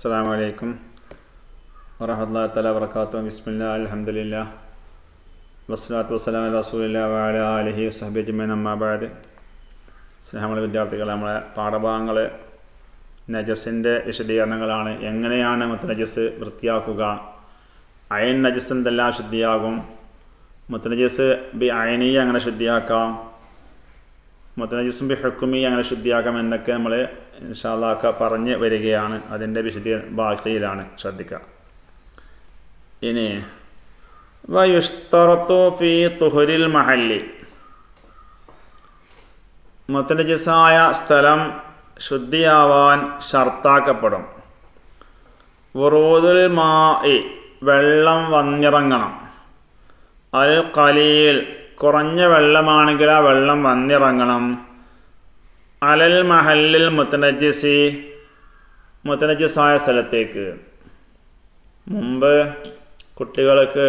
അസ്സാം വലൈക്കും വറഹമുല്ലാ തല വർക്കാത്തു ബിസ്മില്ല അലഹമുല്ല വസ്ലാത്തു വസ്സലാം റസൂലില്ല വാല അലഹി സഹബി ജമീൻ അമ്മാബാദ് സ്നേഹമുള്ള വിദ്യാർത്ഥികൾ നമ്മളെ പാഠഭാഗങ്ങൾ നജസിൻ്റെ വിശദീകരണങ്ങളാണ് എങ്ങനെയാണ് മുത്തനജസ് വൃത്തിയാക്കുക അയൻ നജസ് എന്തെല്ലാം ശുദ്ധിയാകും മുത്തനജസ് ബി അയനീ അങ്ങനെ ശുദ്ധിയാക്കാം മുത്തനജിസും ബി ഹുക്കുമി അങ്ങനെ ശുദ്ധിയാക്കാം എന്നൊക്കെ നമ്മൾ ഇൻഷാല്ലാക്ക പറഞ്ഞ് വരികയാണ് അതിൻ്റെ വിശദീ ബാക്കിയിലാണ് ശ്രദ്ധിക്കുക ഇനി വയുഷ്തറത്തു ഫി തുഹുരിൽ മഹല്ലി മുത്തനജിസായ സ്ഥലം ശുദ്ധിയാവാൻ ഷർത്താക്കപ്പെടും വുറൂദുൽ മാ വെള്ളം വന്നിറങ്ങണം അൽ കലീൽ കുറഞ്ഞ വെള്ളമാണെങ്കിൽ ആ വെള്ളം വന്നിറങ്ങണം അലൽ മഹല്ലിൽ മുത്തനജിസി മുത്തനജിസായ സ്ഥലത്തേക്ക് മുമ്പ് കുട്ടികൾക്ക്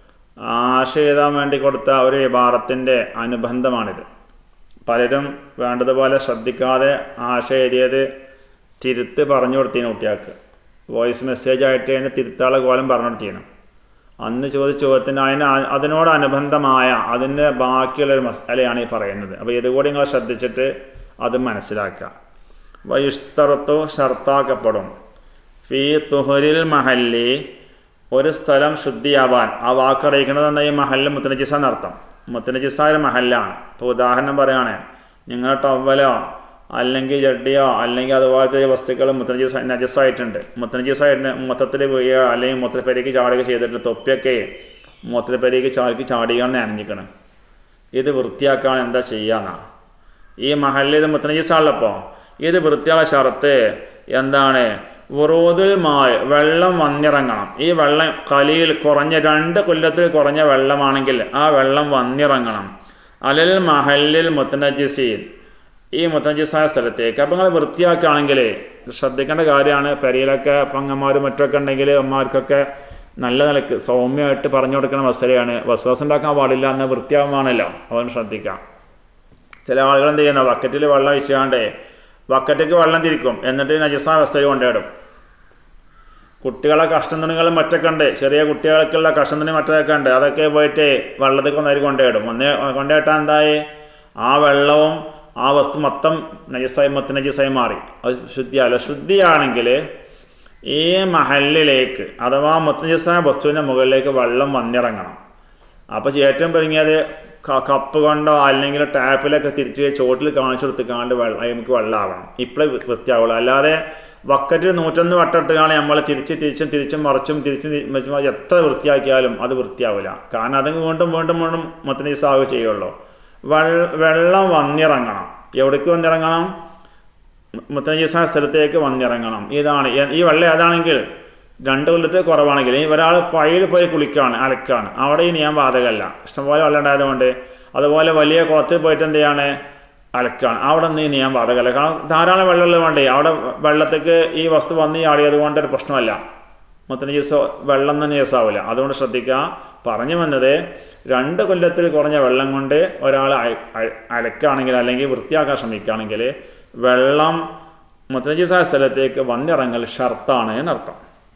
ആശ എഴുതാൻ വേണ്ടി കൊടുത്ത ഒരു വിഭാഗത്തിൻ്റെ അനുബന്ധമാണിത് പലരും വേണ്ടതുപോലെ ശ്രദ്ധിക്കാതെ ആശ എഴുതിയത് തിരുത്ത് പറഞ്ഞു കൊടുത്തിന് കുട്ടികൾക്ക് വോയിസ് മെസ്സേജ് ആയിട്ട് അതിന് തിരുത്താളെ കോലം പറഞ്ഞു കൊടുത്തിന് അന്ന് ചോദിച്ച ചോദ്യത്തിന് അതിന് അതിനോടനുബന്ധമായ അതിൻ്റെ ബാക്കിയുള്ളൊരു മസാലയാണ് ഈ പറയുന്നത് അപ്പോൾ ഇതുകൂടി നിങ്ങൾ ശ്രദ്ധിച്ചിട്ട് അത് മനസ്സിലാക്കുക വയുഷ്തറത്തു ഷർത്താക്കപ്പെടും ഫി തുഹരിൽ മഹല്ലി ഒരു സ്ഥലം ശുദ്ധിയാവാൻ ആ വാക്ക് അറിയിക്കുന്നത് എന്ന ഈ മഹല്ല് മുത്തനജിസ എന്നർത്ഥം മുത്തനജിസ ഒരു മഹല്ലാണ് ഇപ്പോൾ ഉദാഹരണം പറയുകയാണ് നിങ്ങൾ ടവലോ അല്ലെങ്കിൽ ജഡ്ഡിയോ അല്ലെങ്കിൽ അതുപോലത്തെ വസ്തുക്കൾ മുത്തനജീസ് നജസ്സായിട്ടുണ്ട് മുത്തനജീസായിട്ട് മൊത്തത്തിൽ വീഴുക അല്ലെങ്കിൽ മൂത്രപ്പേരേക്ക് ചാടുക ചെയ്തിട്ട് തൊപ്പിയൊക്കെ മൂത്രപ്പേരേക്ക് ചാടിക്ക് ചാടിയാണ് നനഞ്ഞിക്കണം ഇത് വൃത്തിയാക്കാൻ എന്താ ചെയ്യാന്നാ ഈ മഹല്ല് ഇത് മുത്തനജീസാണല്ലോ ഇത് വൃത്തിയുള്ള ഷർത്ത് എന്താണ് ഉറൂതുൽ മായ വെള്ളം വന്നിറങ്ങണം ഈ വെള്ളം കലിയിൽ കുറഞ്ഞ രണ്ട് കൊല്ലത്തിൽ കുറഞ്ഞ വെള്ളമാണെങ്കിൽ ആ വെള്ളം വന്നിറങ്ങണം അലൽ മഹല്ലിൽ മുത്തനജിസീൻ ഈ മുത്തഞ്ചിസായ സ്ഥലത്തേക്ക് അപ്പം നിങ്ങൾ വൃത്തിയാക്കുകയാണെങ്കിൽ ശ്രദ്ധിക്കേണ്ട കാര്യമാണ് പെരയിലൊക്കെ പങ്ങന്മാരും മറ്റൊക്കെ ഉണ്ടെങ്കിൽ അമ്മമാർക്കൊക്കെ നല്ല നിലക്ക് സൗമ്യമായിട്ട് പറഞ്ഞു കൊടുക്കുന്ന വസരയാണ് വസ്വാസം ഉണ്ടാക്കാൻ പാടില്ല എന്ന് വൃത്തിയാവുകയാണല്ലോ അവൻ ശ്രദ്ധിക്കാം ചില ആളുകൾ എന്ത് ചെയ്യുന്ന ബക്കറ്റിൽ വെള്ളം ഒഴിച്ചാണ്ട് ബക്കറ്റിക്ക് വെള്ളം തിരിക്കും എന്നിട്ട് നജസാ അവസ്ഥയിൽ കൊണ്ടിടും കുട്ടികളെ കഷ്ടം തുണികളും മറ്റൊക്കെ ഉണ്ട് ചെറിയ കുട്ടികൾക്കുള്ള കഷ്ടം തുണി മറ്റൊക്കെ ഉണ്ട് അതൊക്കെ പോയിട്ട് വെള്ളത്തിൽ കൊണ്ടായി കൊണ്ടിടും ഒന്ന് കൊണ്ടിട്ടാൽ എന്തായി ആ വെള്ളവും ആ വസ്തു മൊത്തം നജസായി മൊത്തം നജസായി മാറി അത് ശുദ്ധിയല്ല ശുദ്ധിയാണെങ്കിൽ ഈ മഹലിലേക്ക് അഥവാ മുത്തനജസായ വസ്തുവിൻ്റെ മുകളിലേക്ക് വെള്ളം വന്നിറങ്ങണം അപ്പോൾ ഏറ്റവും പെരുങ്ങിയത് കപ്പ് കൊണ്ടോ അല്ലെങ്കിൽ ടാപ്പിലൊക്കെ തിരിച്ച് ചോട്ടിൽ കാണിച്ചു കൊടുത്തിക്കാണ്ട് വെള്ളം നമുക്ക് വെള്ളമാവണം ഇപ്പോഴേ വൃത്തിയാവുള്ളൂ അല്ലാതെ ബക്കറ്റിൽ നൂറ്റൊന്ന് വട്ടിട്ടാണ് നമ്മൾ തിരിച്ച് തിരിച്ചും തിരിച്ചും മറിച്ചും തിരിച്ചും എത്ര വൃത്തിയാക്കിയാലും അത് വൃത്തിയാവില്ല കാരണം അത് വീണ്ടും വീണ്ടും വീണ്ടും മുത്തനജസാവ് ചെയ്യുള്ളൂ വെള്ളം വന്നിറങ്ങണം എവിടേക്ക് വന്നിറങ്ങണം മുത്തനജീസ സ്ഥലത്തേക്ക് വന്നിറങ്ങണം ഇതാണ് ഈ വെള്ളം ഏതാണെങ്കിൽ രണ്ട് കൊല്ലത്തിൽ കുറവാണെങ്കിൽ ഈ ഒരാൾ പഴയിൽ പോയി കുളിക്കുകയാണ് അലക്കാണ് അവിടെ ഈ നിയമം ബാധകമല്ല ഇഷ്ടംപോലെ വെള്ളം ഉണ്ടായതുകൊണ്ട് അതുപോലെ വലിയ കുളത്തിൽ പോയിട്ട് എന്ത് ചെയ്യാണ് അലക്കാണ് അവിടെ നിന്ന് ഈ നിയമം ബാധകമല്ല കാരണം ധാരാളം വെള്ളമുള്ളത് വേണ്ടേ അവിടെ വെള്ളത്തേക്ക് ഈ വസ്തു വന്ന് ചാടിയത് കൊണ്ട് ഒരു പ്രശ്നമല്ല മുത്തനജീസ വെള്ളം തന്നെ കേസാവില്ല അതുകൊണ്ട് ശ്രദ്ധിക്കുക പറഞ്ഞു വന്നത് രണ്ട് കൊല്ലത്തിൽ കുറഞ്ഞ വെള്ളം കൊണ്ട് ഒരാൾ അലക്കുകയാണെങ്കിൽ അല്ലെങ്കിൽ വൃത്തിയാക്കാൻ ശ്രമിക്കുകയാണെങ്കിൽ വെള്ളം മുത്തനജിസായ സ്ഥലത്തേക്ക് വന്നിറങ്ങൽ ഷർത്താണ് എന്നർത്ഥം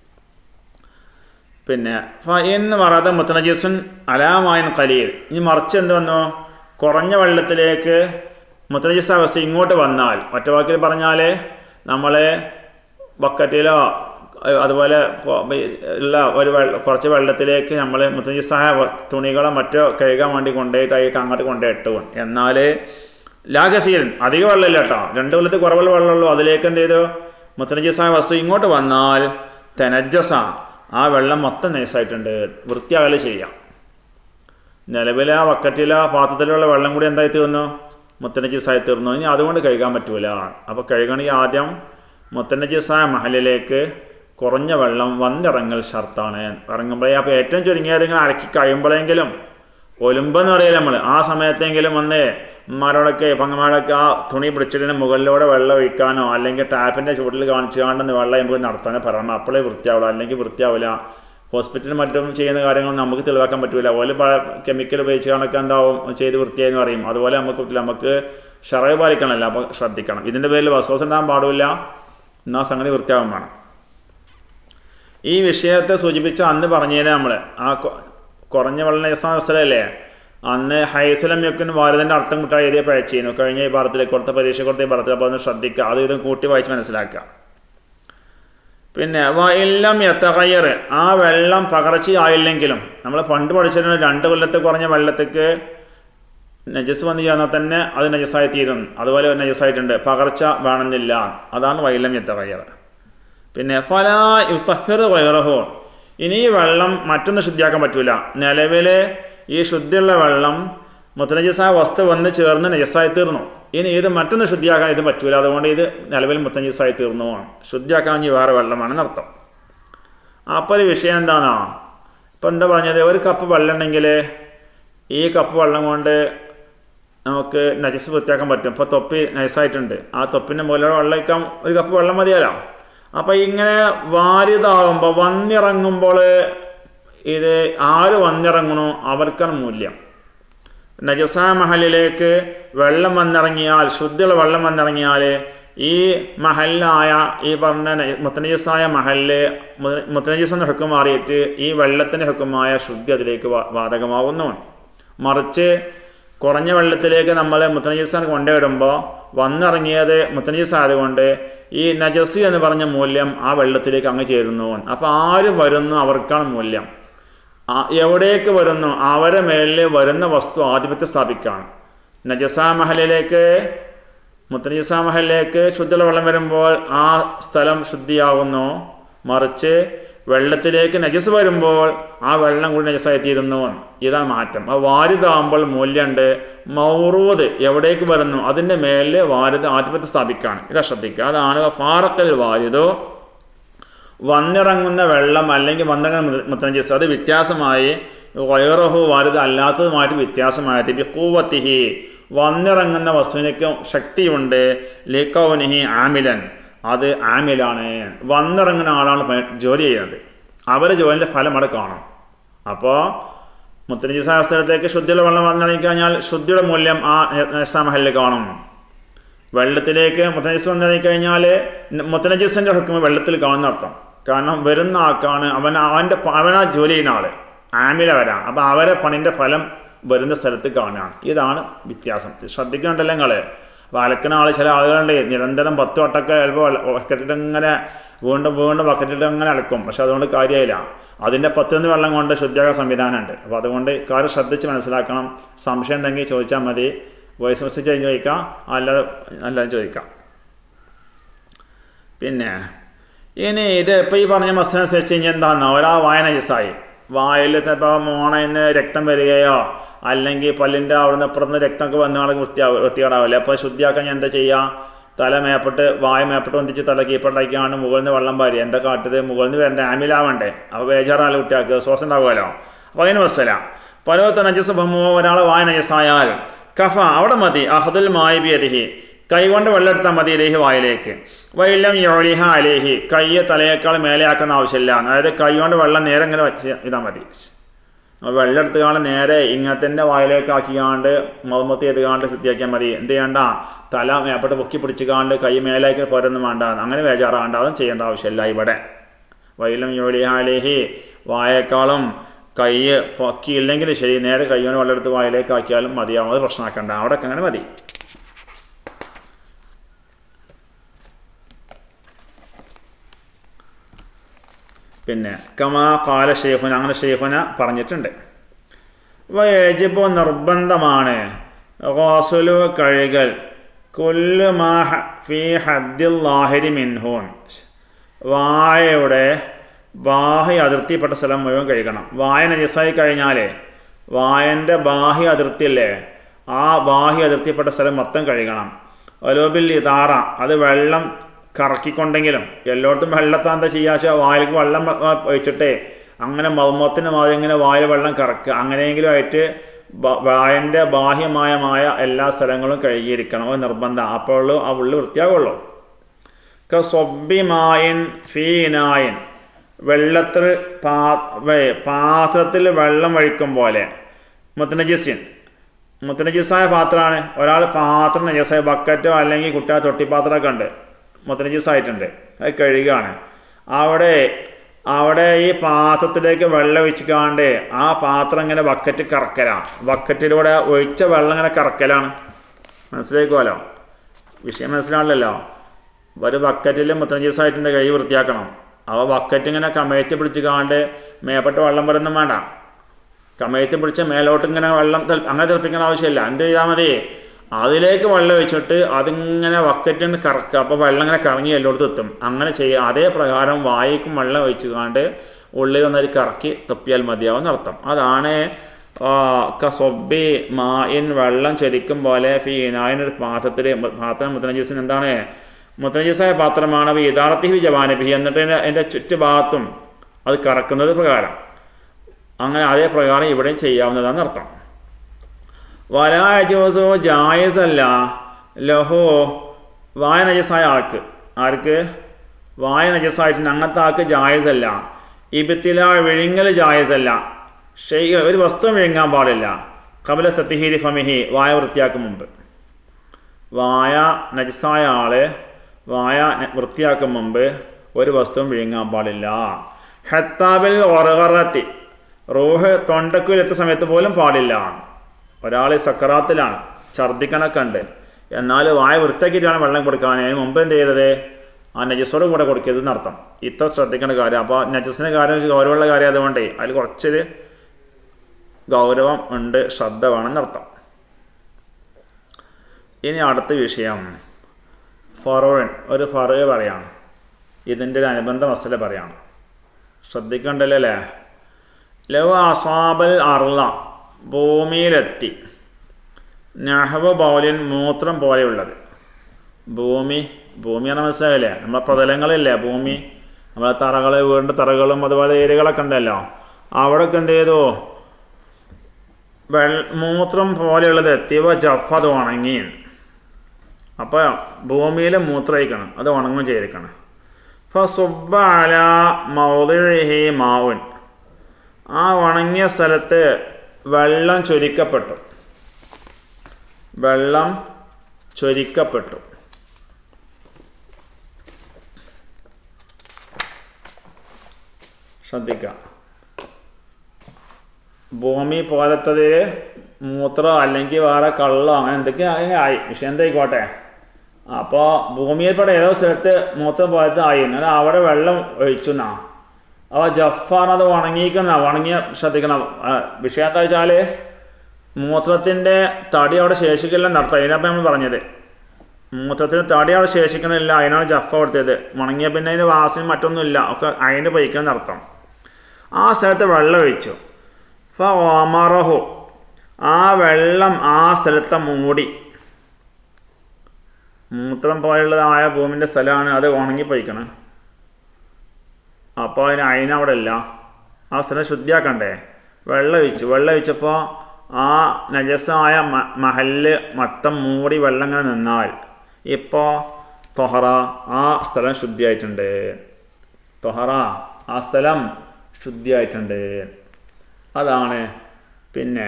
പിന്നെ എന്ന് പറയാതെ മുത്തനജിസുൻ അലാമായൻ കലിയിൽ ഇനി മറിച്ച് എന്ത് വന്നു കുറഞ്ഞ വെള്ളത്തിലേക്ക് മുത്തനജിസ അവസ്ഥ ഇങ്ങോട്ട് വന്നാൽ ഒറ്റ വാക്കിൽ പറഞ്ഞാൽ നമ്മൾ ബക്കറ്റിലോ അതുപോലെ ഉള്ള ഒരു വെള്ള കുറച്ച് വെള്ളത്തിലേക്ക് നമ്മൾ മുത്തജിസായ തുണികളോ മറ്റോ കഴുകാൻ വേണ്ടി കൊണ്ടുപോയിട്ട് അതിലേക്ക് അങ്ങോട്ട് കൊണ്ടുപോയിട്ട് എന്നാൽ ലാഗഫീരൻ അധികം വെള്ളമില്ല കേട്ടോ രണ്ട് കൊല്ലത്ത് കുറവുള്ള വെള്ളമുള്ളൂ അതിലേക്ക് എന്ത് ചെയ്തു മുത്തനജിസായ വസ്തു ഇങ്ങോട്ട് വന്നാൽ തെനജസ ആ വെള്ളം മൊത്തം നൈസായിട്ടുണ്ട് വൃത്തിയാകല് ചെയ്യാം നിലവിലെ ആ ബക്കറ്റിലെ പാത്രത്തിലുള്ള വെള്ളം കൂടി എന്തായി തീർന്നു മുത്തനജിസായി തീർന്നു ഇനി അതുകൊണ്ട് കഴുകാൻ പറ്റൂല അപ്പോൾ കഴുകണമെങ്കിൽ ആദ്യം മുത്തനജിസായ മഹലിലേക്ക് കുറഞ്ഞ വെള്ളം വന്നിറങ്ങൽ ഷർത്താണ് ഇറങ്ങുമ്പോഴേ അപ്പോൾ ഏറ്റവും ചുരുങ്ങിയത് ഇങ്ങനെ അരക്കി കഴിയുമ്പോഴെങ്കിലും ഒലുമ്പെന്ന് പറയില്ല നമ്മൾ ആ സമയത്തെങ്കിലും വന്ന് ഉമ്മാരോടൊക്കെ പങ്ങന്മാരൊക്കെ ആ തുണി പിടിച്ചിട്ട് മുകളിലൂടെ വെള്ളം ഒഴിക്കാനോ അല്ലെങ്കിൽ ടാപ്പിൻ്റെ ചൂട്ടിൽ കാണിച്ചു കാണുന്ന വെള്ളം നമുക്ക് നടത്താനോ പറയണം അപ്പോഴേ വൃത്തിയാവില്ല അല്ലെങ്കിൽ വൃത്തിയാവില്ല ഹോസ്പിറ്റലിൽ മറ്റും ചെയ്യുന്ന കാര്യങ്ങൾ നമുക്ക് തെളിവാക്കാൻ പറ്റില്ല അതുപോലെ കെമിക്കൽ ഉപയോഗിച്ച് കണക്ക് എന്താവും ചെയ്ത് വൃത്തിയായെന്ന് പറയും അതുപോലെ നമുക്ക് പറ്റില്ല നമുക്ക് ഷറവ് പാലിക്കണമല്ലോ അപ്പോൾ ശ്രദ്ധിക്കണം ഇതിൻ്റെ പേരിൽ വസ്വാസം ഉണ്ടാകാൻ പാടില്ല എന്നാൽ സംഗതി വൃത്തിയാകാൻ വേണം ഈ വിഷയത്തെ സൂചിപ്പിച്ച അന്ന് പറഞ്ഞേനെ നമ്മൾ ആ കൊ- കുറഞ്ഞ വെള്ളം അവസരമല്ലേ അന്ന് ഹൈസുലം യക്കുൻ വാരതിൻ്റെ അർത്ഥം കുട്ടികൾ എഴുതിയ പഴച്ചിരുന്നു കഴിഞ്ഞ ഈ ഭാരത്തിലേക്ക് കൊടുത്ത പരീക്ഷ കൊടുത്ത ഈ ഭാരത്തിൽ അപ്പോൾ ഒന്ന് ശ്രദ്ധിക്കുക അത് ഇതും കൂട്ടി വായിച്ച് മനസ്സിലാക്കുക പിന്നെ വയല്ലാം എത്തകയ്യർ ആ വെള്ളം പകർച്ചയായില്ലെങ്കിലും നമ്മൾ പണ്ട് പഠിച്ചിരുന്ന രണ്ട് കൊല്ലത്തെ കുറഞ്ഞ വെള്ളത്തേക്ക് നജസ് വന്നു ചേർന്നാൽ തന്നെ അത് നജസായി തീരും അതുപോലെ നജസായിട്ടുണ്ട് പകർച്ച വേണമെന്നില്ല അതാണ് വൈലം എത്തകയ്യർ പിന്നെ ഫല യുത്തഹിർ വൈറഹോ ഇനി ഈ വെള്ളം മറ്റൊന്ന് ശുദ്ധിയാക്കാൻ പറ്റൂല നിലവിൽ ഈ ശുദ്ധിയുള്ള വെള്ളം മുത്തനജസായ വസ്തു വന്ന് ചേർന്ന് നജസായി തീർന്നു ഇനി ഇത് മറ്റൊന്ന് ശുദ്ധിയാക്കാൻ ഇത് പറ്റൂല അതുകൊണ്ട് ഇത് നിലവിൽ മുത്തനജസായി തീർന്നു ശുദ്ധിയാക്കാൻ ഇനി വേറെ വെള്ളമാണെന്ന് അർത്ഥം അപ്പോൾ ഒരു വിഷയം എന്താണോ ഇപ്പം എന്താ പറഞ്ഞത് ഒരു കപ്പ് വെള്ളം ഉണ്ടെങ്കിൽ ഈ കപ്പ് വെള്ളം കൊണ്ട് നമുക്ക് നജസ് വൃത്തിയാക്കാൻ പറ്റും ഇപ്പോൾ തൊപ്പി നൈസായിട്ടുണ്ട് ആ തൊപ്പിൻ്റെ മുകളിലൂടെ വെള്ളം വയ്ക്കാൻ ഒരു കപ്പ് വെള്ളം മതിയല്ലോ അപ്പോൾ ഇങ്ങനെ വാരിതാകുമ്പോൾ വന്നിറങ്ങുമ്പോൾ ഇത് ആര് വന്നിറങ്ങണോ അവർക്കാണ് മൂല്യം നജസ മഹലിലേക്ക് വെള്ളം വന്നിറങ്ങിയാൽ ശുദ്ധിയുള്ള വെള്ളം വന്നിറങ്ങിയാൽ ഈ മഹലിലായ ഈ പറഞ്ഞ ന- മുത്തനജസായ മഹലില് മുത- മുത്തനജസ് എന്ന ഹുക്കും മാറിയിട്ട് ഈ വെള്ളത്തിൻ്റെ ഹുക്കുമായ ശുദ്ധി അതിലേക്ക് വാ- ബാധകമാകുന്നു മറിച്ച് കുറഞ്ഞ വെള്ളത്തിലേക്ക് നമ്മൾ മുത്തനജസാൻ കൊണ്ടുവിടുമ്പോൾ വന്നിറങ്ങിയത് മുത്തനജസ് ആയതുകൊണ്ട് ഈ നജസ് എന്ന് പറഞ്ഞ മൂല്യം ആ വെള്ളത്തിലേക്ക് അങ്ങ് ചേരുന്നു അപ്പോൾ ആര് വരുന്നു അവർക്കാണ് മൂല്യം ആ- എവിടേക്ക് വരുന്നു അവരെ മേലിൽ വരുന്ന വസ്തു ആധിപത്യം സ്ഥാപിക്കുകയാണ് നജസാ മഹലിലേക്ക് മുത്തനജസാ മഹലിലേക്ക് ശുദ്ധിയുള്ള വെള്ളം വരുമ്പോൾ ആ സ്ഥലം ശുദ്ധിയാകുന്നു മറിച്ച് വെള്ളത്തിലേക്ക് നജസ് വരുമ്പോൾ ആ വെള്ളം കൂടി നജസായി തീരുന്നു ഇതാണ് മാറ്റം ആ വാരിതാകുമ്പോൾ മൂല്യമുണ്ട് മൗറൂദ് എവിടേക്ക് വരുന്നു അതിൻ്റെ മേലിൽ വാരിത് ആധിപത്യം സ്ഥാപിക്കുകയാണ് ഇതാ ശ്രദ്ധിക്കുക അതാണ് ഫാറക്കൽ വാരിദോ വന്നിറങ്ങുന്ന വെള്ളം അല്ലെങ്കിൽ വന്നിറങ്ങുന്ന മുത്തനജസ് അത് വ്യത്യാസമായി വയറഹു വാരിത് അല്ലാത്തതുമായിട്ട് വ്യത്യാസമായത് ബിക്കൂവത്തിഹി വന്നിറങ്ങുന്ന വസ്തുവിനൊക്കെ ശക്തിയുണ്ട് ലിക്കൗനിഹി ആമിലൻ അത് ആമിലാണ് വന്നിറങ്ങുന്ന ആളാണ് പണി- ജോലി ചെയ്യുന്നത് അവരെ ജോലിൻ്റെ ഫലം അവിടെ കാണും അപ്പോൾ മുത്തനജി ശാസ്ത്രത്തിലേക്ക് ശുദ്ധിയുള്ള വെള്ളം വന്നിറങ്ങി കഴിഞ്ഞാൽ ശുദ്ധിയുടെ മൂല്യം ആ നസാമഹലിൽ കാണും വെള്ളത്തിലേക്ക് മുത്തനജിസ് വന്നിറങ്ങി കഴിഞ്ഞാൽ മുത്തനജിസിൻ്റെ ഹുക്കുമ വെള്ളത്തിൽ കാണുന്ന അർത്ഥം കാരണം വരുന്ന ആൾക്കാണ് അവൻ അവൻ്റെ പ- അവനാ ജോലി ചെയ്യുന്ന ആൾ ആമില വരാം അപ്പോൾ അവരെ പണിൻ്റെ ഫലം വരുന്ന സ്ഥലത്ത് കാണുകയാണ് ഇതാണ് വ്യത്യാസം ശ്രദ്ധിക്കുന്നുണ്ടല്ലോ നിങ്ങൾ അപ്പോൾ അലക്കുന്ന ആൾ ചില ആളുകളുണ്ട് നിരന്തരം പത്ത് വട്ടമൊക്കെ ചിലപ്പോൾ ബക്കറ്റിട്ട് ഇങ്ങനെ വീണ്ടും വീണ്ടും ബക്കറ്റിട്ട് അങ്ങനെ അലക്കും പക്ഷെ അതുകൊണ്ട് കാര്യമായില്ല അതിൻ്റെ പത്തുനിന്ന് വെള്ളം കൊണ്ട് ശുദ്ധിയാക്കാൻ സംവിധാനമുണ്ട് അപ്പോൾ അതുകൊണ്ട് കാര്യം ശ്രദ്ധിച്ച് മനസ്സിലാക്കണം സംശയം ഉണ്ടെങ്കിൽ ചോദിച്ചാൽ മതി വോയിസ് മെസ്സേജ് കഴിഞ്ഞ് ചോദിക്കാം അല്ലാതെ അല്ലാതെ ചോദിക്കാം പിന്നെ ഇനി ഇത് ഇപ്പോൾ ഈ പറഞ്ഞ മസ്തിനെ അനുസരിച്ച് കഴിഞ്ഞാൽ എന്താണെന്നോ ഒരാൾ വായന ജസായി വായിൽ ഇപ്പോൾ മോണയിൽ നിന്ന് രക്തം വരികയോ അല്ലെങ്കിൽ പല്ലിൻ്റെ അവിടുന്ന് അപ്പുറത്ത് രക്തമൊക്കെ വന്ന ആൾക്ക് വൃത്തിയാ വൃത്തികേടാവില്ല അപ്പോൾ ശുദ്ധിയാക്കാൻ ഞാൻ എന്താ ചെയ്യുക തല മേപ്പിട്ട് വായ മേപ്പിട്ട് വന്നിച്ച് തല കീപ്പണ്ടാക്കിയാണ് മുകളിൽ നിന്ന് വെള്ളം പാരി എന്താ കാട്ടത് മുകളിൽ നിന്ന് വരേണ്ട ആമിലാവണ്ടേ അപ്പോൾ ബേജാറാല് കുട്ടിയാൾക്ക് ശ്വാസം ഉണ്ടാവുമല്ലോ അപ്പോൾ അതിന് മനസ്സില പലവത്തെ നജസ് ബഹ്മോ ഒരാളെ വായ നജസായാൽ കഫ അവിടെ മതി അഹദുൽ മായിബിയരിഹി കൈകൊണ്ട് വെള്ളം എടുത്താൽ മതി ഇലേഹി വായിലേക്ക് വൈലം യോലിഹ അലേഹി കയ്യ് തലയേക്കാൾ മേലെയാക്കുന്ന ആവശ്യമില്ല അതായത് കൈ കൊണ്ട് വെള്ളം നേരെ ഇങ്ങനെ വെച്ച് ഇതാ മതി വെള്ളം എടുത്തുകാണ്ട് നേരെ ഇങ്ങനത്തെ വായിലേക്ക് ആക്കിക്കാണ്ട് മതമത്തി ചെയ്തുകാണ്ട് ശുദ്ധിയാക്കിയാൽ മതി എന്ത് ചെയ്യണ്ട തല മേപ്പെട്ട് പൊക്കി പിടിച്ചുകാണ്ട് കൈ മേലേക്ക് പോരൊന്നും വേണ്ട അങ്ങനെ ബേജാറാണ്ട് അതും ചെയ്യേണ്ട ആവശ്യമില്ല ഇവിടെ വൈലം യോലിഹാലേഹി വായേക്കാളും കൈ പൊക്കിയില്ലെങ്കിൽ ശരി നേരെ കൈയോണ്ട് വെള്ളം എടുത്ത് വായിലേക്ക് ആക്കിയാലും മതിയാവും അത് പ്രശ്നമാക്കണ്ട അവിടെയൊക്കെ അങ്ങനെ മതി പിന്നെ കമാ കാല ഷെയ്ഖുന അങ്ങനെ ഷെയ്ഖുന പറഞ്ഞിട്ടുണ്ട് വയജിബ് നിർബന്ധമാണ് ഗോസുലു കഴുകൽ കുല്ലു മാ ഹ- ഫി ഹദ്ദിൽ ലാഹിരി മിൻഹൂൻ വായയുടെ ബാഹ്യ അതിർത്തിപ്പെട്ട സ്ഥലം മുഴുവൻ കഴുകണം വായ നജസായി കഴിഞ്ഞാൽ വായൻ്റെ ബാഹ്യ അതിർത്തിയല്ലേ ആ ബാഹ്യ അതിർത്തിപ്പെട്ട സ്ഥലം മൊത്തം കഴുകണം ഒലോബിൽ ഇതാറ അത് വെള്ളം കറക്കിക്കൊണ്ടെങ്കിലും എല്ലായിടത്തും വെള്ളത്താൻ എന്താ ചെയ്യുക വെച്ചാൽ വായിലേക്ക് വെള്ളം വ- വ- ഒഴിച്ചിട്ടേ അങ്ങനെ മർമ്മത്തിന് മാതിരി ഇങ്ങനെ വായിൽ വെള്ളം കറക്കുക അങ്ങനെയെങ്കിലും ആയിട്ട് ബ- വായൻ്റെ ബാഹ്യമായ മായ എല്ലാ സ്ഥലങ്ങളും കഴുകിയിരിക്കണം അത് നിർബന്ധം അപ്പോഴുള്ളൂ ആ ഉള്ളു വൃത്തിയാകുള്ളൂ കസ്വബിമായൻ ഫീനായൻ വെള്ളത്തിൽ പാ വേ- പാത്രത്തിൽ വെള്ളം ഒഴിക്കും പോലെ മുത്തനജിസ്യൻ മുത്തനജിസായ പാത്രമാണ് ഒരാൾ പാത്രം നജസായ ബക്കറ്റോ അല്ലെങ്കിൽ കുട്ടികളെ തൊട്ടിപ്പാത്രമൊക്കെ ഉണ്ട് മുത്തനജിസായിട്ടുണ്ട് അത് കഴുകുകയാണ് അവിടെ അവിടെ ഈ പാത്രത്തിലേക്ക് വെള്ളം ഒഴിച്ചിക്കാണ്ട് ആ പാത്രം ഇങ്ങനെ ബക്കറ്റ് കറക്കലാണ് ബക്കറ്റിലൂടെ ഒഴിച്ച വെള്ളം ഇങ്ങനെ കറക്കലാണ് മനസ്സിലാക്കുമല്ലോ വിഷയം മനസ്സിലാണല്ലോ ഒരു ബക്കറ്റിൽ മുപ്പത്തഞ്ച് ദിവസമായിട്ടുണ്ട് കൈ വൃത്തിയാക്കണം അപ്പോൾ ബക്കറ്റ് ഇങ്ങനെ കമഴ്ത്തി പിടിച്ച് കാണ്ട് മേപ്പെട്ട് വെള്ളം വരുന്നും വേണ്ട കമഴ്ത്തി പിടിച്ച് മേലോട്ട് ഇങ്ങനെ വെള്ളം തെളി- അങ്ങനെ തിളപ്പിക്കേണ്ട ആവശ്യമില്ല എന്ത് ചെയ്താൽ മതി അതിലേക്ക് വെള്ളം ഒഴിച്ചിട്ട് അതിങ്ങനെ ബക്കറ്റിന് കറക്കുക അപ്പോൾ വെള്ളം ഇങ്ങനെ കറങ്ങി എല്ലായിടത്തും എത്തും അങ്ങനെ ചെയ്യുക അതേ പ്രകാരം വായിക്കും വെള്ളം ഒഴിച്ച് കാണ്ട് ഉള്ളിൽ വന്നൊരു കറക്കി തപ്പിയാൽ മതിയാവും അർത്ഥം അതാണ് കസൊബി മായിൻ വെള്ളം ചൊരിക്കും പോലെ ഫി ഇനായിനൊരു പാത്രത്തിൽ പാത്രം മുത്തനജീസിന് എന്താണ് മുത്തനജീസായ പാത്രമാണ് അപ്പോൾ യഥാർത്ഥി ജവാനബി എന്നിട്ട് എൻ്റെ എൻ്റെ ചുറ്റുഭാഗത്തും അത് കറക്കുന്നത് പ്രകാരം അങ്ങനെ അതേ പ്രകാരം ഇവിടെയും ചെയ്യാവുന്നതാണ് അർത്ഥം വലാജോസോ ജായസല്ല ലഹോ വായ നജസായ ആൾക്ക് ആർക്ക് വായ നജസായിട്ടുണ്ട് അങ്ങനത്തെ ആൾക്ക് ജായസല്ല ഇബത്തില വിഴുങ്ങൽ ജായസല്ല ഷെയ് ഒരു വസ്തു വിഴുങ്ങാൻ പാടില്ല കബല സത്യഹീതി ഫമിഹി വായ വൃത്തിയാക്കും മുമ്പ് വായ നജസായ ആള് വായ ന- വൃത്തിയാക്കും മുമ്പ് ഒരു വസ്തുവും വിഴുങ്ങാൻ പാടില്ല ഹത്താബിൽ ഒറകറത്തി റൂഹ് തൊണ്ടക്കുയിലെത്തിയ സമയത്ത് പോലും പാടില്ല ഒരാൾ സക്കറാത്തിലാണ് ഛർദ്ദിക്കണൊക്കെ ഉണ്ട് എന്നാൽ വായ വൃത്തിയാക്കിയിട്ടാണ് വെള്ളം കൊടുക്കാൻ അതിന് മുമ്പ് എന്ത് ചെയ്തത് ആ നജസ്സോട് കൂടെ കൊടുക്കരുത് എന്നർത്ഥം ഇത്ര ശ്രദ്ധിക്കേണ്ട കാര്യം അപ്പോൾ നജസ്സിൻ്റെ കാര്യം ഒരു ഗൗരവമുള്ള കാര്യം അതുകൊണ്ടേ അതിൽ കുറച്ചൊരു ഗൗരവം ഉണ്ട് ശ്രദ്ധ വേണമെന്നർത്ഥം ഇനി അടുത്ത വിഷയം ഫറോൻ ഒരു ഫറവ് പറയാണ് ഇതിൻ്റെ ഒരു അനുബന്ധ മസല പറയാണ് ശ്രദ്ധിക്കണ്ടല്ലോ അല്ലേ ലവ് അസ്വാബൽ അർള ഭൂമിയിലെത്തി നഹബ് ബൗലിൻ മൂത്രം പോലെയുള്ളത് ഭൂമി ഭൂമിയാണ് മനസ്സിലായില്ലേ നമ്മളെ പ്രതലങ്ങളില്ലേ ഭൂമി നമ്മളെ തറകൾ വീടിൻ്റെ തറകളും അതുപോലെ ഏരിയകളൊക്കെ ഉണ്ടല്ലോ അവിടെയൊക്കെ എന്ത് ചെയ്തു വെൾ മൂത്രം പോലെയുള്ളത് എത്തിയവ ജഫ് അത് ഉണങ്ങി അപ്പോൾ ഭൂമിയിൽ മൂത്രയിക്കണം അത് ഉണങ്ങും ചെയ്തിരിക്കണം അപ്പോൾ സുബ്ബ അല മൗദിഹി മാവുൻ ആ ഉണങ്ങിയ സ്ഥലത്ത് വെള്ളം ചൊരിക്കപ്പെട്ടു വെള്ളം ചൊരിക്കപ്പെട്ടു ശ്രദ്ധിക്കുക ഭൂമി പോലത്തതിൽ മൂത്രം അല്ലെങ്കിൽ വേറെ കള്ളോ അങ്ങനെ എന്തൊക്കെ അങ്ങനെ ആയി വിഷയം എന്തായിക്കോട്ടെ അപ്പോൾ ഭൂമിയിൽപ്പെടെ ഏതോ സ്ഥലത്ത് മൂത്രം പോലത്തെ ആയി എന്നാൽ അവിടെ വെള്ളം ഒഴിച്ചു എന്നാ അപ്പോൾ ജഫാണത് ഉണങ്ങിയിരിക്കുന്ന ഉണങ്ങിയ ശ്രദ്ധിക്കണം ആ, വിഷയം എന്താ വെച്ചാൽ മൂത്രത്തിൻ്റെ തടി അവിടെ ശേഷിക്കില്ലെന്ന് അർത്ഥം അതിനപ്പം നമ്മൾ പറഞ്ഞത് മൂത്രത്തിന് തടി അവിടെ ശേഷിക്കണില്ല അതിനാണ് ജഫ കൊടുത്തത് ഉണങ്ങിയ പിന്നെ അതിന് വാസന മറ്റൊന്നുമില്ല ഒക്കെ അതിന് പയിക്കണം അർത്ഥം ആ സ്ഥലത്ത് വെള്ളം ഒഴിച്ചു ഫമറഹു ആ വെള്ളം ആ സ്ഥലത്തെ മൂടി മൂത്രം പോലുള്ളതായ ഭൂമിൻ്റെ സ്ഥലമാണ് അത് ഉണങ്ങിപ്പോയിക്കണം അപ്പോൾ അതിന് അതിനവിടെ ഇല്ല ആ സ്ഥലം ശുദ്ധിയാക്കണ്ടേ വെള്ളം ഒഴിച്ചു വെള്ളം ഒഴിച്ചപ്പോൾ ആ നജസായ മ മഹല് മൊത്തം മൂടി വെള്ളം ഇങ്ങനെ നിന്നാൽ ഇപ്പോൾ തൊഹറ ആ സ്ഥലം ശുദ്ധിയായിട്ടുണ്ട് തൊഹറ ആ സ്ഥലം ശുദ്ധിയായിട്ടുണ്ട് അതാണ് പിന്നെ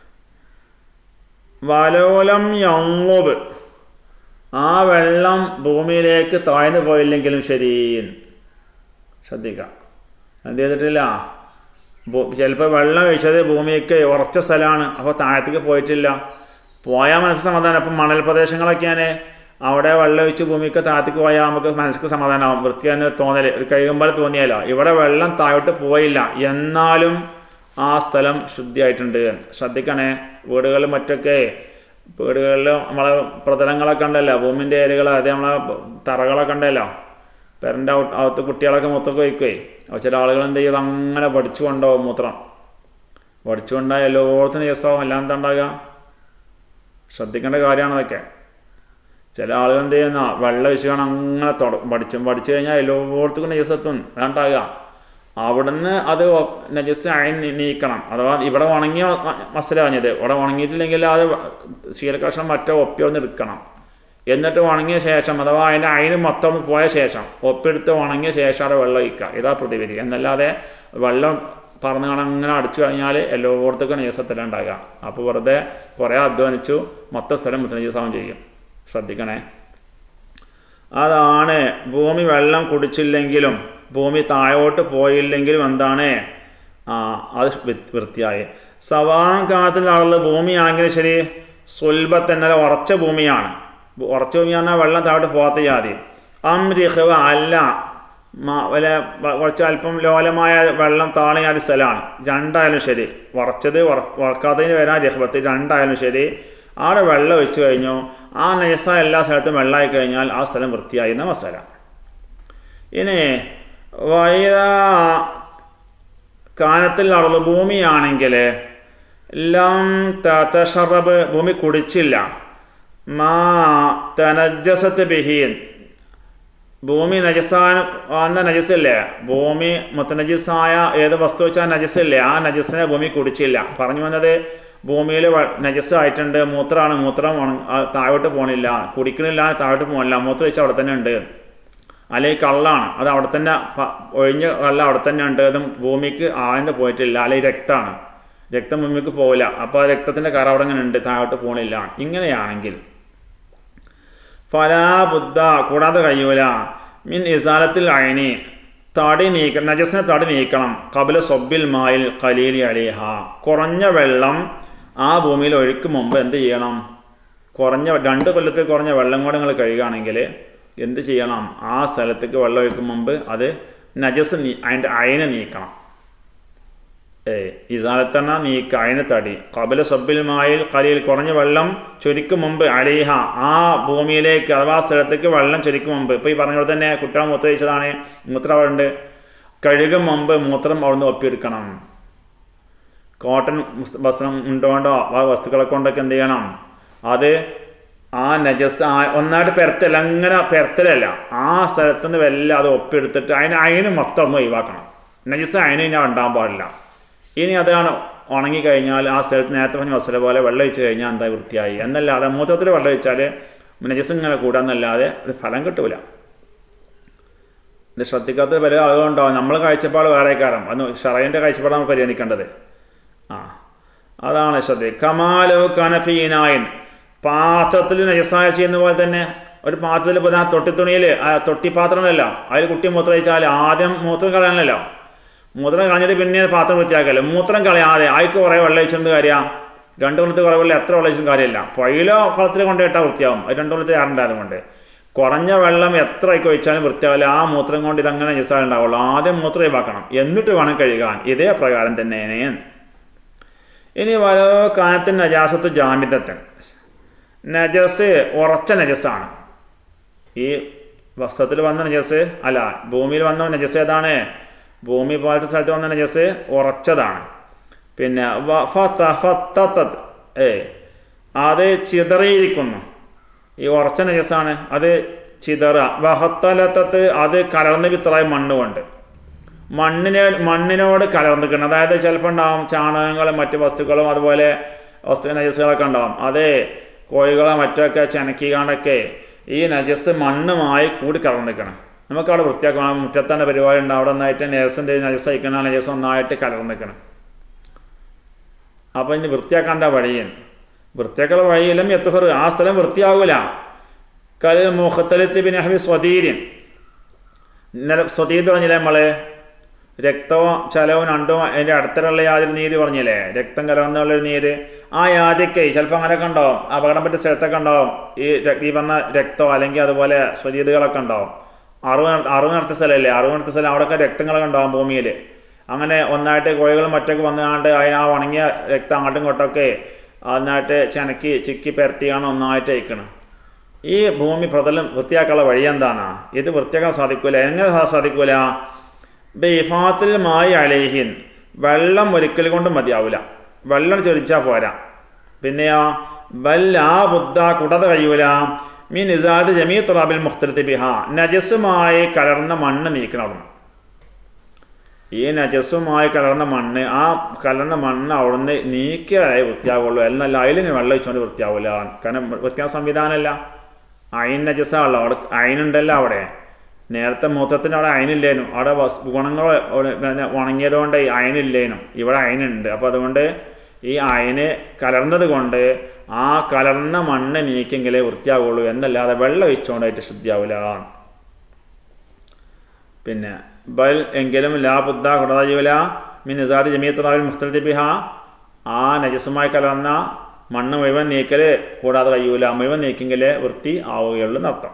വലോലം യങ്ങോബ് ആ വെള്ളം ഭൂമിയിലേക്ക് താഴ്ന്നു പോയില്ലെങ്കിലും ശരി ശ്രദ്ധിക്കാം എന്ത് ചെയ്തിട്ടില്ല ചിലപ്പോൾ വെള്ളം ഒഴിച്ചത് ഭൂമിക്ക് ഉറച്ച സ്ഥലമാണ് അപ്പോൾ താഴത്തേക്ക് പോയിട്ടില്ല പോയാൽ മനസ്സ് സമാധാനം അപ്പം മണൽ പ്രദേശങ്ങളൊക്കെയാണ് അവിടെ വെള്ളം ഒഴിച്ച് ഭൂമിക്ക് താഴത്തേക്ക് പോയാൽ നമുക്ക് മനസ്സിക്ക് സമാധാനമാവും വൃത്തിയെന്ന് തോന്നൽ ഒരു കഴുകുമ്പോൾ തോന്നിയാലോ ഇവിടെ വെള്ളം താഴോട്ട് പോയില്ല എന്നാലും ആ സ്ഥലം ശുദ്ധിയായിട്ടുണ്ട് ശ്രദ്ധിക്കണേ വീടുകളിൽ മറ്റൊക്കെ വീടുകളിൽ നമ്മളെ പ്രതലങ്ങളൊക്കെ ഉണ്ടല്ലോ ഭൂമിൻ്റെ ഏരിയകൾ അതേ നമ്മളെ തറകളൊക്കെ ഉണ്ടല്ലോ പെരൻ്റെ ഔട്ട് അകത്ത് കുട്ടികളൊക്കെ മൂത്രമൊക്കെ വയ്ക്കുവേ അപ്പോൾ ചില ആളുകൾ എന്ത് ചെയ്ത് അങ്ങനെ പഠിച്ചു കൊണ്ടുപോകും മൂത്രം പഠിച്ചു കൊണ്ടാൽ എല്ലായിടത്തും ദിവസമാവും എല്ലാം എന്താ ഉണ്ടാകുക ശ്രദ്ധിക്കേണ്ട കാര്യമാണ് അതൊക്കെ ചില ആളുകൾ എന്ത് ചെയ്യുന്ന വെള്ളം ഒഴിച്ച് കാണാൻ അങ്ങനെ തുട പഠിച്ചും പഠിച്ചു കഴിഞ്ഞാൽ എല്ലായിടത്തും നജസത്തും അതാണ്ടാകുക അവിടുന്ന് അത് നജസ് അയൻ നീക്കണം അഥവാ ഇവിടെ ഉണങ്ങിയ മസല പറഞ്ഞത് ഇവിടെ ഉണങ്ങിയിട്ടില്ലെങ്കിൽ അത് ശീലകഷ്ണം മറ്റോ ഒപ്പി ഒന്ന് എടുക്കണം എന്നിട്ട് ഉണങ്ങിയ ശേഷം അഥവാ അതിൻ്റെ അയിന് മൊത്തം ഒന്ന് പോയ ശേഷം ഒപ്പെടുത്ത് ഉണങ്ങിയ ശേഷം അവിടെ വെള്ളം ഒഴിക്കുക ഇതാ പ്രതിവിധി എന്നല്ലാതെ വെള്ളം പറന്ന് കാണാൻ അങ്ങനെ അടിച്ചു കഴിഞ്ഞാൽ എല്ലായിടത്തേക്കും നജസത്തിലാണ് ഉണ്ടാകുക അപ്പോൾ വെറുതെ കുറേ അധ്വാനിച്ചു മൊത്തം സ്ഥലം മുത്തനജീസാവും ചെയ്യും ശ്രദ്ധിക്കണേ അതാണ് ഭൂമി വെള്ളം കുടിച്ചില്ലെങ്കിലും ഭൂമി താഴോട്ട് പോയില്ലെങ്കിലും എന്താണ് ആ അത് വൃ- വൃത്തിയായി സവാകാലത്തിൽ ആളുള്ള ഭൂമിയാണെങ്കിലും ശരി സുൽഭത്ത് എന്നാൽ ഉറച്ച ഭൂമിയാണ് ഉറച്ച ഭൂമി പറഞ്ഞാൽ വെള്ളം താഴോട്ട് പോകാത്ത ജാതി അംരിഹവ അല്ല മ- വല്ല വ- കുറച്ച് അല്പം ലോലമായ വെള്ളം താണിയാതി സ്ഥലമാണ് രണ്ടായാലും ശരി ഉറച്ചത് ഉറ- ഉറക്കാത്തതിന് വരാൻ രഹബത്ത് രണ്ടായാലും ശരി അവിടെ വെള്ളം ഒഴിച്ചു കഴിഞ്ഞു ആ നയസ എല്ലാ സ്ഥലത്തും വെള്ളമായി കഴിഞ്ഞാൽ ആ സ്ഥലം വൃത്തിയായി എന്ന മസാല ഇനി വൈദ കാനത്തിൽ നടന്ന ഭൂമിയാണെങ്കിൽ ലം തഷറബ് ഭൂമി കുടിച്ചില്ല മാ തനജസത്ത് ബിഹീൻ ഭൂമി നജസാന വന്ന നജസില്ലേ ഭൂമി മുത്തനജിസായ ഏത് വസ്തു വെച്ചാൽ നജസില്ലേ ആ നജസിനെ ഭൂമി കുടിച്ചില്ല പറഞ്ഞു വന്നത് ഭൂമിയിൽ നജസ് ആയിട്ടുണ്ട് മൂത്രമാണ് മൂത്രം ഉണ- ആ താഴോട്ട് പോകണില്ല കുടിക്കണില്ല താഴോട്ട് പോകണില്ല മൂത്രം വെച്ചാൽ അവിടെ തന്നെ ഉണ്ട് അല്ലെങ്കിൽ കള്ളാണ് അത് അവിടെ തന്നെ പ- ഒഴിഞ്ഞ കള്ള അവിടെ തന്നെ ഉണ്ട് അതും ഭൂമിക്ക് ആഴ്ന്ന് പോയിട്ടില്ല അല്ലെങ്കിൽ രക്തമാണ് രക്തം ഭൂമിക്ക് പോകില്ല അപ്പോൾ ആ രക്തത്തിൻ്റെ കറ അവിടെ ഇങ്ങനെ ഉണ്ട് താഴോട്ട് പോകണില്ല ഇങ്ങനെയാണെങ്കിൽ ഫലാ ബുദ്ധ കൂടാതെ കഴിയൂല മിൻ ഇസാലത്തിൽ അയനി തടി നീക്കണം നജസിനെ തടി നീക്കണം കപില സൊബിൽ മായിൽ കലീലി അലിഹ കുറഞ്ഞ വെള്ളം ആ ഭൂമിയിൽ ഒഴുക്കും മുമ്പ് എന്ത് ചെയ്യണം കുറഞ്ഞ രണ്ട് കൊല്ലത്തിൽ കുറഞ്ഞ വെള്ളം കൂടെ നിങ്ങൾ കഴുകുകയാണെങ്കിൽ എന്ത് ചെയ്യണം ആ സ്ഥലത്തേക്ക് വെള്ളം ഒഴിക്കും മുമ്പ് അത് നജസ് നീ അതിൻ്റെ അയനെ നീക്കണം ഏ ഇസാലത്തണ നീക്ക അയന് തടി കപില സബ്ബിൽ മായിൽ കലിയിൽ കുറഞ്ഞ വെള്ളം ചൊരിക്കും മുമ്പ് അലിഹ ആ ഭൂമിയിലേക്ക് അഥവാ ആ സ്ഥലത്തേക്ക് വെള്ളം ചൊരിക്കും മുമ്പ് ഇപ്പോൾ ഈ പറഞ്ഞ പോലെ തന്നെ കുട്ടികൾ മൂത്രം ഒഴിച്ചതാണ് മൂത്രം അവിടെ ഉണ്ട് കഴുകും മുമ്പ് മൂത്രം അവിടുന്ന് ഒപ്പിയെടുക്കണം കോട്ടൺ വസ്- വസ്ത്രം ഉണ്ടോണ്ടോ ആ വസ്തുക്കളെ കൊണ്ടൊക്കെ എന്ത് ചെയ്യണം അത് ആ നജസ് ആ ഒന്നായിട്ട് പെരത്തല്ല അങ്ങനെ പെരത്തലല്ല ആ സ്ഥലത്ത് നിന്ന് വല്ല അത് ഒപ്പിയെടുത്തിട്ട് അതിന് അതിന് മൊത്തം ഒന്ന് ഒഴിവാക്കണം നജസ് അതിന് ഇനി ഉണ്ടാകാൻ പാടില്ല ഇനി അതാണ് ഉണങ്ങി കഴിഞ്ഞാൽ ആ സ്ഥലത്ത് നേരത്തെ പറഞ്ഞ വസ്തുല പോലെ വെള്ളം ഒഴിച്ച് കഴിഞ്ഞാൽ എന്താ വൃത്തിയായി എന്നല്ലാതെ മൂത്രത്തിൽ വെള്ളം ഒഴിച്ചാൽ നജസ് ഇങ്ങനെ കൂടാന്നല്ലാതെ ഒരു ഫലം കിട്ടൂല ഇത് ശ്രദ്ധിക്കാത്ത പല ആളുകളുണ്ടാവും നമ്മൾ കാഴ്ചപ്പാട് വേറെ കാരണം അത് ഷറൈൻ്റെ കാഴ്ചപ്പാട് നമ്മൾ പരിഗണിക്കേണ്ടത് ആ അതാണ് ശ്രദ്ധ കമാലോ കനഫീനായൻ പാത്രത്തിൽ നജസായ ചെയ്യുന്ന പോലെ തന്നെ ഒരു പാത്രത്തിൽ ഇപ്പോൾ ആ തൊട്ടിത്തുണിയിൽ ആ തൊട്ടിപ്പാത്രമല്ല അതിൽ കുട്ടി മൂത്രം ഒഴിച്ചാൽ ആദ്യം മൂത്രം കളയാനല്ലോ മൂത്രം കളഞ്ഞിട്ട് പിന്നെ പാത്രം വൃത്തിയാക്കല്ലോ മൂത്രം കളയാതെ അതിക്ക് കുറേ വെള്ളം ഒഴിച്ചെന്ത് കാര്യം രണ്ട് കൊല്ലത്ത് കുറേ വെള്ളം എത്ര വെള്ളം ഒഴിച്ചും കാര്യമില്ല പുഴയിലോ കുളത്തിൽ കൊണ്ടുപോയിട്ടാൽ വൃത്തിയാവും അത് രണ്ട് കൊല്ലത്ത് ആറുണ്ടായത് കൊണ്ട് കുറഞ്ഞ വെള്ളം എത്ര ഒക്കെ ഒഴിച്ചാലും വൃത്തിയാവില്ല ആ മൂത്രം കൊണ്ട് ഇതങ്ങനെ ജസാൽ ഉണ്ടാവുള്ളൂ ആദ്യം മൂത്രം ഒഴിവാക്കണം എന്നിട്ട് വേണം കഴുകാൻ ഇതേ പ്രകാരം തന്നെയാണ് ഇനി വലോ കാനത്തിന് നജാസത്ത് ജാമിതത്തൻ നജസ് ഉറച്ച നജസാണ് ഈ വസ്ത്രത്തിൽ വന്ന നജസ് അല്ല ഭൂമിയിൽ വന്ന നജസ് ഏതാണ് ഭൂമി പോലത്തെ സ്ഥലത്ത് വന്ന നജസ് ഉറച്ചതാണ് പിന്നെ വ- ഫത്ത- ഫത്തത്തത്. ഏ അത് ചിതറിയിരിക്കുന്നു ഈ ഉറച്ച നജസാണ് അത് ചിതറ വഹത്തലത്തത്ത് അത് കലർന്ന് വിത്തറായ മണ്ണ് കൊണ്ട് മണ്ണിനെ മണ്ണിനോട് കലർന്നിക്കണം അതായത് ചിലപ്പോൾ ഉണ്ടാവും ചാണകങ്ങളും മറ്റ് വസ്തുക്കളും അതുപോലെ വസ്തു നജസ്സുകളൊക്കെ ഉണ്ടാവും അതേ കോഴികളെ മറ്റൊക്കെ ചനക്കിക്കാണ്ടൊക്കെ ഈ നജസ് മണ്ണുമായി കൂടി കലർന്നിക്കണം നമുക്ക് അവിടെ വൃത്തിയാക്കണം മുറ്റത്താണ് പരിപാടി ഉണ്ട് അവിടെ ഒന്നായിട്ട് നജസിൻ്റെ നജസ് അയക്കണം നജസ് ഒന്നായിട്ട് കലർന്നിക്കണം അപ്പോൾ ഇനി വൃത്തിയാക്കാൻ എന്താ വഴിയൻ വൃത്തിയാക്കാനുള്ള വഴിയിലും എത്തുഹർ ആ സ്ഥലം വൃത്തിയാകൂല കൽ മുഖത്തലത്ത് പിന്നെ ഹബി സ്വതീര്യൻ ഇന്നലെ സ്വതീത് പറഞ്ഞില്ലേ നമ്മള് രക്തവും ചലവും രണ്ടും അതിൻ്റെ അടുത്തുള്ള യാതൊരു നീര് പറഞ്ഞില്ലേ രക്തം കലർന്നുള്ളൊരു നീര് ആ യാതൊക്കെ ചിലപ്പോൾ അങ്ങനെയൊക്കെ ഉണ്ടാവും അപകടം പറ്റിയ സ്ഥലത്തൊക്കെ ഉണ്ടാവും ഈ ര- ഈ പറഞ്ഞ രക്തമോ അല്ലെങ്കിൽ അതുപോലെ സ്വതീതുകളൊക്കെ ഉണ്ടാവും അറിവ് നട- അറിവ് നടത്തിയ സ്ഥലമല്ലേ അറിവ് നടത്തിയ സ്ഥലം അവിടെയൊക്കെ രക്തങ്ങളൊക്കെ ഉണ്ടാവും ഭൂമിയിൽ അങ്ങനെ ഒന്നായിട്ട് കോഴികളും മറ്റൊക്കെ വന്നുകൊണ്ട് അതിന് ആ ഉണങ്ങിയ രക്തം അങ്ങോട്ടും ഇങ്ങോട്ടൊക്കെ ഒന്നായിട്ട് ചനക്കി ചിക്കി പരത്തിയാണ് ഒന്നായിട്ട് അയക്കണം ഈ ഭൂമി പ്രതലം വൃത്തിയാക്കാനുള്ള വഴി എന്താണ് ഇത് വൃത്തിയാക്കാൻ സാധിക്കൂല എങ്ങനെ സാ- സാധിക്കൂല ബിഫാത്തിൽ മായി അലേഹിൻ വെള്ളം ഒരിക്കൽ കൊണ്ട് മതിയാവില്ല വെള്ളം ചൊരിച്ചാൽ പോരാ പിന്നെയോ ബല്ല ആ ബുദ്ധ കുടത കഴിയൂല മീൻ ഇസാദ് ജമീ തുറാബിൽ മുഖ്തലത്തി ബിഹ നജസുമായി കലർന്ന മണ്ണ് നീക്കണം അവിടുന്ന് ഈ നജസുമായി കലർന്ന മണ്ണ് ആ കലർന്ന മണ്ണ് അവിടുന്ന് നീക്കിയാലേ വൃത്തിയാവുള്ളൂ എന്നല്ല അതിലിങ്ങനെ വെള്ളം ഒഴിച്ചുകൊണ്ട് വൃത്തിയാവില്ല കാരണം വൃത്തിയാൻ സംവിധാനമല്ല അയിൻ നജസാണല്ലോ അവിടെ അയിനുണ്ടല്ലോ അവിടെ നേരത്തെ മൂത്രത്തിന് അവിടെ അയിനില്ലേനും അവിടെ വസ് ഗുണങ്ങൾ അവിടെ പിന്നെ ഉണങ്ങിയതുകൊണ്ട് അയിനില്ലേനും ഇവിടെ അയിനുണ്ട് അപ്പോൾ അതുകൊണ്ട് ഈ അയിന് കലർന്നത് കൊണ്ട് ആ കലർന്ന മണ്ണ് നീക്കിയെങ്കിലേ വൃത്തിയാവുള്ളൂ എന്നല്ലാതെ വെള്ളം ഒഴിച്ചുകൊണ്ടായിട്ട് ശുദ്ധിയാവില്ല പിന്നെ ബൽ എങ്കിലും ലാ ബുദ്ധ കുടതാജീവല മിൻ നിസാദി ജമീത്തറാവിൽ മുഖ്തലത്തി ബിഹ ആ നജസുമായി കലർന്ന മണ്ണ് മുഴുവൻ നീക്കൽ കൂടാതെ കഴിയൂല മുഴുവൻ നീക്കെങ്കിൽ വൃത്തി ആവുകയുള്ളൂ എന്നർത്ഥം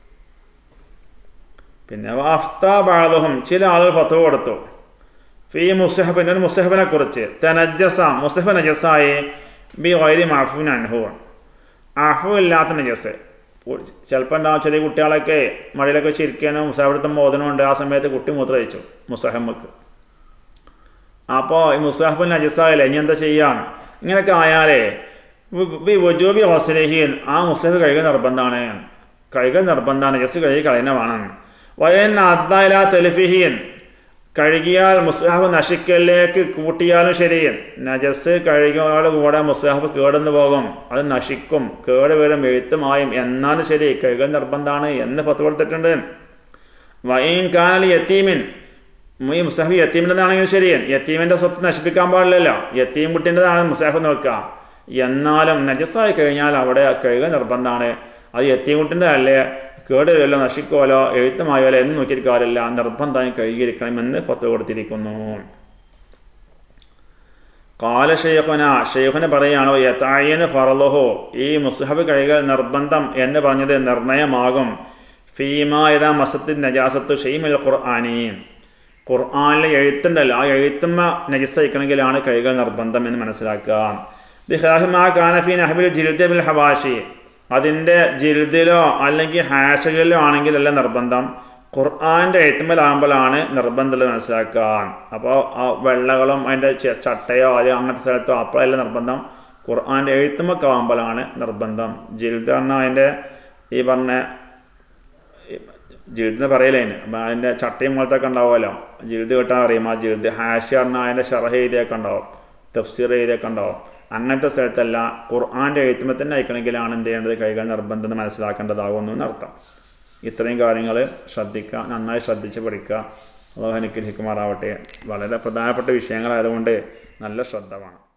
പിന്നെ വാഫ്ത ബാദഹും ചില ആളുകൾ ഫത്വ കൊടുത്തു ഫീ മുസഹബിന് ഒരു മുസഹബിനെ കുറിച്ച് തനജസ മുസഹബ് നജസായി ബി വൈരി മാഫുവിൻ അനുഭവം അഹു ഇല്ലാത്ത നജസ് ചിലപ്പോൾ ഉണ്ടാവും ചെറിയ കുട്ടികളൊക്കെ മഴയിലൊക്കെ വെച്ച് ഇരിക്കാനും മുസാഹിബിടുത്തം മോദനമുണ്ട് ആ സമയത്ത് കുട്ടി മൂത്ര കഴിച്ചു മുസാഹമ്മക്ക് അപ്പോൾ ഈ മുസാഹിബിൻ നജസായില്ലേ ഇനി എന്താ ചെയ്യാം ഇങ്ങനെയൊക്കെ ആയാലേ വജൂബി ഹോസലേഹിൻ ആ മുസാഹിബ് കഴുകൽ നിർബന്ധമാണ് കഴുകൽ നിർബന്ധമാണ് നജസ് കഴുകി കളയുന്ന വേണം വയൻ അദ്ദാല തെലിഫിഹിൻ കഴുകിയാൽ മുസ്ഹാബ് നശിക്കലിലേക്ക് കൂട്ടിയാലും ശരി നജസ് കഴുകിയോട് കൂടെ മുസ്ഹാബ് കേടെന്ന് പോകും അത് നശിക്കും കേട് വരും എഴുത്തുമായും എന്നാലും ശരി കഴുകൽ നിർബന്ധമാണ് എന്ന് പത്ത് കൊടുത്തിട്ടുണ്ട് വൈൻ കാനൽ യത്തീമിൻ ഈ മുസാഫ് യത്തീമിൻ്റെതാണെങ്കിലും ശരി യത്തീമിൻ്റെ സ്വത്ത് നശിപ്പിക്കാൻ പാടില്ലല്ലോ യത്തീം കുട്ടിൻ്റെതാണ് മുസാഫ് നോക്കുക എന്നാലും നജസ്സായി കഴിഞ്ഞാൽ അവിടെ കഴുകൽ നിർബന്ധമാണ് അത് യത്തീം കുട്ടിൻ്റെ അല്ലേ കേടുവല്ലോ നശിക്കുമല്ലോ എഴുത്തുമായാലോ എന്ന് നോക്കിയിട്ട് കാര്യമില്ല നിർബന്ധമായി കഴുകിയിരിക്കണമെന്ന് പത്ത് കൊടുത്തിരിക്കുന്നു കാല ഷെയ്ഖുന ഷെയ്ഖുന പറയുകയാണോ യഥായന് ഫറലുഹോ ഈ മുസ്ഹബ് കഴുകൽ നിർബന്ധം എന്ന് പറഞ്ഞത് നിർണയമാകും ഫീമ യഥാ മസത്തിൻ നജാസത്തു ഷെയ്മിൽ ഖുർആാനി ഖുർആാനിലെ എഴുത്തുണ്ടല്ലോ ആ എഴുത്തുമ്മ നജസ്സയിക്കണമെങ്കിലാണ് കഴുകൽ നിർബന്ധം എന്ന് മനസ്സിലാക്കുക ബിഹാഹിമാ കാനഫീൻ അഹബിൽ ജിൽദ ബിൽ ഹവാഷി അതിൻ്റെ ജിൽദിലോ അല്ലെങ്കിൽ ഹാഷകളിലോ ആണെങ്കിലല്ല നിർബന്ധം ഖുർആാൻ്റെ എഴുത്തുമ്മലാകുമ്പോഴാണ് നിർബന്ധമുള്ളത് മനസ്സിലാക്കാൻ അപ്പോൾ ആ വെള്ളകളും അതിൻ്റെ ചട്ടയോ അല്ലെങ്കിൽ അങ്ങനത്തെ സ്ഥലത്തോ അപ്പോഴല്ല നിർബന്ധം ഖുർആാൻ്റെ എഴുത്തുമൊക്കെ ആകുമ്പോഴാണ് നിർബന്ധം ജിൽദ് പറഞ്ഞാൽ അതിൻ്റെ ഈ പറഞ്ഞ ജിൽദ് പറയലേ അപ്പം അതിൻ്റെ ചട്ടയും പോലത്തെ ഒക്കെ ഉണ്ടാവുമല്ലോ ജിൽദ് കിട്ടാൻ അറിയും ആ ജിൽദ് ഹാഷ് പറഞ്ഞാൽ അതിൻ്റെ ഷറഹ് എഴുതിയൊക്കെ ഉണ്ടാവും തഫ്സീർ എഴുതിയൊക്കെ ഉണ്ടാവും അങ്ങനത്തെ സ്ഥലത്തല്ല ഖുർആാൻ്റെ എഴുത്തുമ്പോൾ തന്നെ അയക്കണമെങ്കിലാണ് എന്ത് ചെയ്യേണ്ടത് കൈകൾ നിർബന്ധം മനസ്സിലാക്കേണ്ടതാകുന്നു എന്നർത്ഥം ഇത്രയും കാര്യങ്ങൾ ശ്രദ്ധിക്കുക നന്നായി ശ്രദ്ധിച്ച് പഠിക്കുക അള്ളാഹു അനുഗ്രഹിക്കുമാറാവട്ടെ വളരെ പ്രധാനപ്പെട്ട വിഷയങ്ങളായതുകൊണ്ട് നല്ല ശ്രദ്ധ വേണം